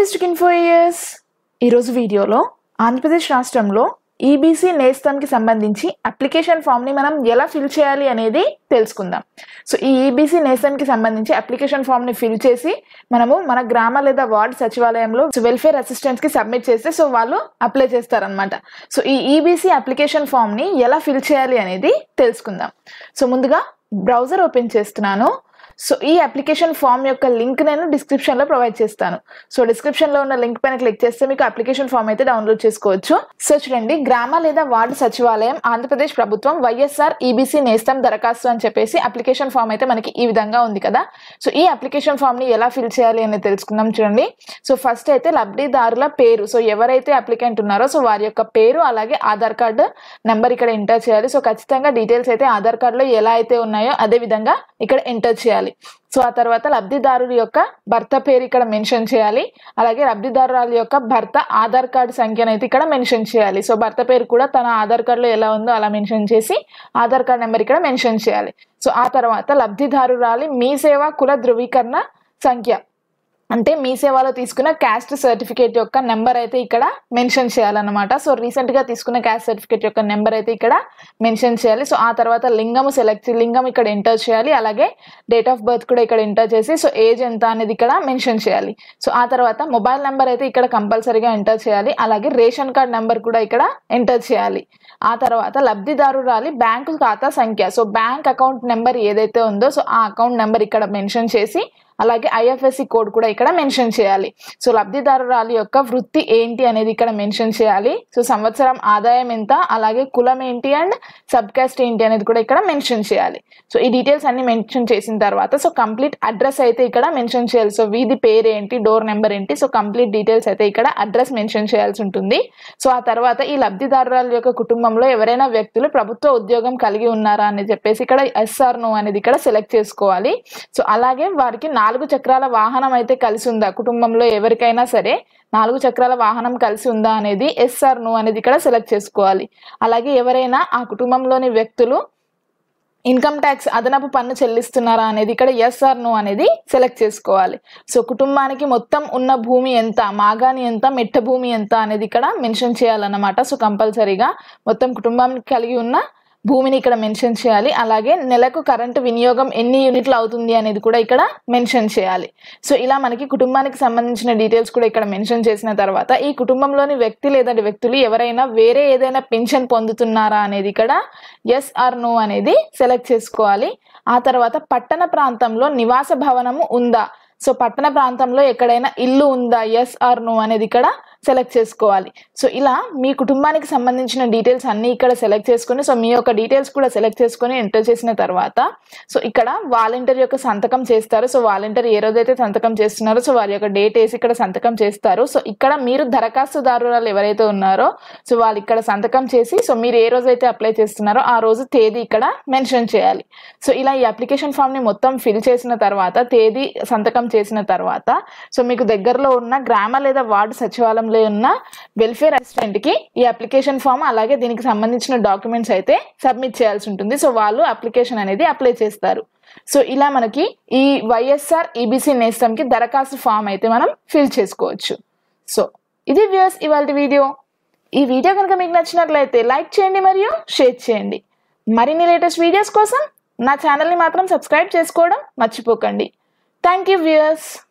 district info years ఈరోజు వీడియోలో ఆంధ్రప్రదేశ్ రాష్ట్రంలో ఈబీసీ నేస్తంకి సంబంధించి అప్లికేషన్ ఫామ్ని మనం ఎలా ఫిల్ చేయాలి అనేది తెలుసుకుందాం సో ఈ ఈబీసీ నేస్తంకి సంబంధించి అప్లికేషన్ ఫామ్ని ఫిల్ చేసి మనము మన గ్రామ లేదా వార్డ్ సచివాలయంలో వెల్ఫేర్ అసిస్టెంట్స్కి సబ్మిట్ చేస్తే సో వాళ్ళు అప్లై చేస్తారనమాట సో ఈ ఈబీసీ అప్లికేషన్ ఫామ్ని ఎలా ఫిల్ చేయాలి అనేది తెలుసుకుందాం సో ముందుగా బ్రౌజర్ ఓపెన్ చేస్తున్నాను సో ఈ అప్లికేషన్ ఫామ్ యొక్క లింక్ నేను డిస్క్రిప్షన్ లో ప్రొవైడ్ చేస్తాను సో డిస్క్రిప్షన్ లో ఉన్న లింక్ పైన క్లిక్ చేస్తే మీకు అప్లికేషన్ ఫామ్ అయితే డౌన్లోడ్ చేసుకోవచ్చు సో చూడండి గ్రామ లేదా వార్డు సచివాలయం ఆంధ్రప్రదేశ్ ప్రభుత్వం వైఎస్ఆర్ ఈబీసీ నేస్తం దరఖాస్తు అని చెప్పేసి అప్లికేషన్ ఫామ్ అయితే మనకి ఈ విధంగా ఉంది కదా సో ఈ అప్లికేషన్ ఫామ్ ని ఎలా ఫిల్ చేయాలి అనేది తెలుసుకుందాం చూడండి సో ఫస్ట్ అయితే లబ్ధిదారుల పేరు సో ఎవరైతే అప్లికెంట్ ఉన్నారో సో వారి యొక్క పేరు అలాగే ఆధార్ కార్డు నెంబర్ ఇక్కడ ఎంటర్ చేయాలి సో ఖచ్చితంగా డీటెయిల్స్ అయితే ఆధార్ కార్డులో ఎలా అయితే ఉన్నాయో అదే విధంగా ఇక్కడ ఎంటర్ చేయాలి సో ఆ తర్వాత లబ్ధిదారుడి యొక్క భర్త పేరు ఇక్కడ మెన్షన్ చేయాలి అలాగే లబ్ధిదారురాలు యొక్క భర్త ఆధార్ కార్డు సంఖ్యను అయితే ఇక్కడ మెన్షన్ చేయాలి సో భర్త పేరు కూడా తన ఆధార్ కార్డులో ఎలా ఉందో అలా మెన్షన్ చేసి ఆధార్ కార్డ్ నెంబర్ ఇక్కడ మెన్షన్ చేయాలి సో ఆ తర్వాత లబ్ధిదారురాలి మీ సేవ కుల ధృవీకరణ సంఖ్య అంటే మీ సేవలో తీసుకున్న క్యాస్ట్ సర్టిఫికేట్ యొక్క నెంబర్ అయితే ఇక్కడ మెన్షన్ చేయాలన్నమాట సో రీసెంట్ గా తీసుకున్న క్యాస్ట్ సర్టిఫికేట్ యొక్క నెంబర్ అయితే ఇక్కడ మెన్షన్ చేయాలి సో ఆ తర్వాత లింగం సెలెక్ట్ లింగం ఇక్కడ ఎంటర్ చేయాలి అలాగే డేట్ ఆఫ్ బర్త్ కూడా ఇక్కడ ఎంటర్ చేసి సో ఏజ్ ఎంత అనేది ఇక్కడ మెన్షన్ చేయాలి సో ఆ తర్వాత మొబైల్ నెంబర్ అయితే ఇక్కడ కంపల్సరీగా ఎంటర్ చేయాలి అలాగే రేషన్ కార్డ్ నెంబర్ కూడా ఇక్కడ ఎంటర్ చేయాలి ఆ తర్వాత లబ్ధిదారురాలి బ్యాంకు ఖాతా సంఖ్య సో బ్యాంక్ అకౌంట్ నెంబర్ ఏదైతే ఉందో సో ఆ అకౌంట్ నెంబర్ ఇక్కడ మెన్షన్ చేసి అలాగే ఐఎఫ్ఎస్సి కోడ్ కూడా ఇక్కడ మెన్షన్ చేయాలి సో లబ్ధిదారురాలి యొక్క వృత్తి ఏంటి అనేది ఇక్కడ మెన్షన్ చేయాలి సో సంవత్సరం ఆదాయం ఎంత అలాగే కులం ఏంటి అండ్ సబ్ కాస్ట్ ఏంటి అనేది కూడా ఇక్కడ మెన్షన్ చేయాలి సో ఈ డీటెయిల్స్ అన్ని మెన్షన్ చేసిన తర్వాత సో కంప్లీట్ అడ్రస్ అయితే ఇక్కడ మెన్షన్ చేయాలి సో వీధి పేరు ఏంటి డోర్ నెంబర్ ఏంటి సో కంప్లీట్ డీటెయిల్స్ అయితే ఇక్కడ అడ్రస్ మెన్షన్ చేయాల్సి ఉంటుంది సో ఆ తర్వాత ఈ లబ్ధిదారురాల యొక్క కుటుంబంలో ఎవరైనా వ్యక్తులు ప్రభుత్వ ఉద్యోగం కలిగి ఉన్నారా అని చెప్పేసి ఇక్కడ ఎస్ఆర్ నో అనేది ఇక్కడ సెలెక్ట్ చేసుకోవాలి సో అలాగే వారికి నాలుగు చక్రాల వాహనం అయితే కలిసి ఉందా కుటుంబంలో ఎవరికైనా సరే నాలుగు చక్రాల వాహనం కలిసి ఉందా అనేది ఎస్ఆర్ నో అనేది ఇక్కడ సెలెక్ట్ చేసుకోవాలి అలాగే ఎవరైనా ఆ కుటుంబంలోని వ్యక్తులు ఇన్కమ్ ట్యాక్స్ అదనపు పన్ను చెల్లిస్తున్నారా అనేది ఇక్కడ ఎస్ఆర్ నో అనేది సెలెక్ట్ చేసుకోవాలి సో కుటుంబానికి మొత్తం ఉన్న భూమి ఎంత మాగాని ఎంత మెట్ట భూమి ఎంత అనేది ఇక్కడ మెన్షన్ చేయాలన్నమాట సో కంపల్సరీగా మొత్తం కుటుంబానికి కలిగి ఉన్న భూమిని ఇక్కడ మెన్షన్ చేయాలి అలాగే నెలకు కరెంటు వినియోగం ఎన్ని యూనిట్లు అవుతుంది అనేది కూడా ఇక్కడ మెన్షన్ చేయాలి సో ఇలా మనకి కుటుంబానికి సంబంధించిన డీటెయిల్స్ కూడా ఇక్కడ మెన్షన్ చేసిన తర్వాత ఈ కుటుంబంలోని వ్యక్తి లేదా వ్యక్తులు ఎవరైనా వేరే ఏదైనా పెన్షన్ పొందుతున్నారా అనేది ఇక్కడ ఎస్ ఆర్ నో అనేది సెలెక్ట్ చేసుకోవాలి ఆ తర్వాత పట్టణ ప్రాంతంలో నివాస భవనము ఉందా సో పట్టణ ప్రాంతంలో ఎక్కడైనా ఇల్లు ఉందా ఎస్ ఆర్ నో అనేది ఇక్కడ సెలెక్ట్ చేసుకోవాలి సో ఇలా మీ కుటుంబానికి సంబంధించిన డీటెయిల్స్ అన్ని ఇక్కడ సెలెక్ట్ చేసుకొని సో మీ యొక్క డీటెయిల్స్ కూడా సెలెక్ట్ చేసుకొని ఎంటర్ చేసిన తర్వాత సో ఇక్కడ వాలంటీర్ యొక్క సంతకం చేస్తారు సో వాలంటీర్ ఏ రోజైతే సంతకం చేస్తున్నారో సో వారి యొక్క డేట్ వేసి ఇక్కడ సంతకం చేస్తారు సో ఇక్కడ మీరు దరఖాస్తుదారురాలు ఎవరైతే ఉన్నారో సో వాళ్ళు ఇక్కడ సంతకం చేసి సో మీరు ఏ రోజైతే అప్లై చేస్తున్నారో ఆ రోజు తేదీ ఇక్కడ మెన్షన్ చేయాలి సో ఇలా ఈ అప్లికేషన్ ఫామ్ ని మొత్తం ఫిల్ చేసిన తర్వాత తేదీ సంతకం చేసిన తర్వాత సో మీకు దగ్గరలో ఉన్న గ్రామ లేదా వార్డు సచివాలయంలో ఉన్న వెల్ఫేర్ అసిస్టెంట్ కి ఈ అప్లికేషన్ ఫామ్ అలాగే దీనికి సంబంధించిన డాక్యుమెంట్స్ అయితే సబ్మిట్ చేయాల్సి ఉంటుంది సో వాళ్ళు అప్లికేషన్ అనేది అప్లై చేస్తారు సో ఇలా మనకి ఈ వైఎస్ఆర్ ఈబీసీ నేస్తంకి దరఖాస్తు ఫామ్ అయితే మనం ఫిల్ చేసుకోవచ్చు సో ఇది వ్యూస్ ఇవాళ వీడియో ఈ వీడియో కనుక మీకు నచ్చినట్లయితే లైక్ చేయండి మరియు షేర్ చేయండి మరిన్ని లేటెస్ట్ వీడియోస్ కోసం నా ఛానల్ని మాత్రం సబ్స్క్రైబ్ చేసుకోవడం మర్చిపోకండి థ్యాంక్ యూ వ్యూయర్స్